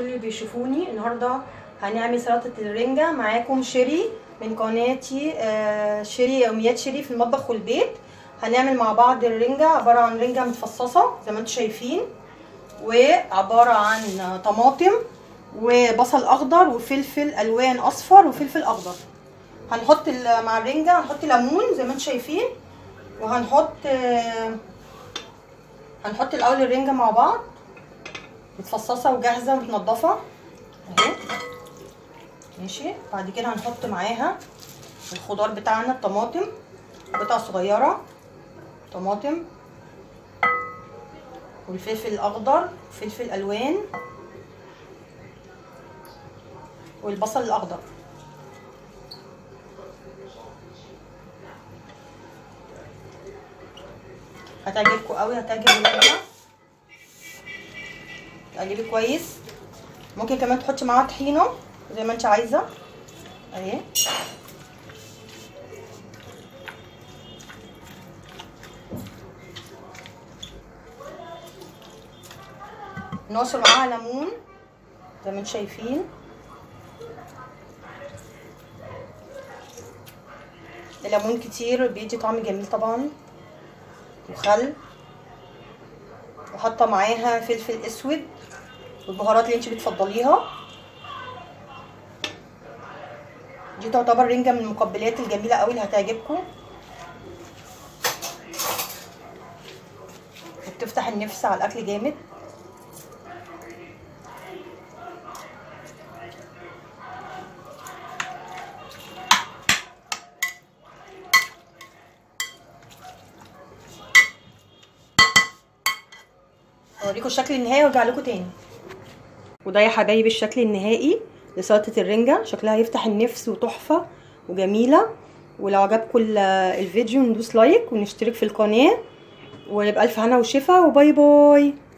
كل اللي بيشوفوني النهارده هنعمل سلطه الرنجه معاكم شيري من قناتي آه، شيري يوميات شيري في المطبخ والبيت هنعمل مع بعض الرنجه عباره عن رنجه متفصصه زي ما انتم شايفين وعباره عن طماطم وبصل اخضر وفلفل الوان اصفر وفلفل اخضر هنحط ال- مع الرنجه هنحط ليمون زي ما انتم شايفين وهنحط آه، هنحط الاول الرنجه مع بعض متفصصه وجاهزه ومتنضفه اهي ماشي بعد كده هنحط معاها الخضار بتاعنا الطماطم قطع صغيره طماطم والفلفل الاخضر فلفل الوان والبصل الاخضر هتعجبكم قوي هتعجب الولاد تعجبك كويس ممكن كمان تحطي معاها طحينه زي ما انت عايزه اهي نعصر معاها ليمون زي ما انتم شايفين الليمون كتير بيدي طعم جميل طبعا وخل وحاطه معاها فلفل اسود والبهارات اللي انت بتفضليها دي تعتبر رنجه من المقبلات الجميله قوي اللي هتعجبكم وبتفتح النفس على الاكل جامد اوريكم الشكل النهائي وارجع لكم تاني وده يا حبايبي الشكل النهائي لسلطه الرنجه شكلها يفتح النفس وتحفه وجميله ولو عجبكم الفيديو ندوس لايك ونشترك في القناه ويبقى الف هنا وشفا وباي باي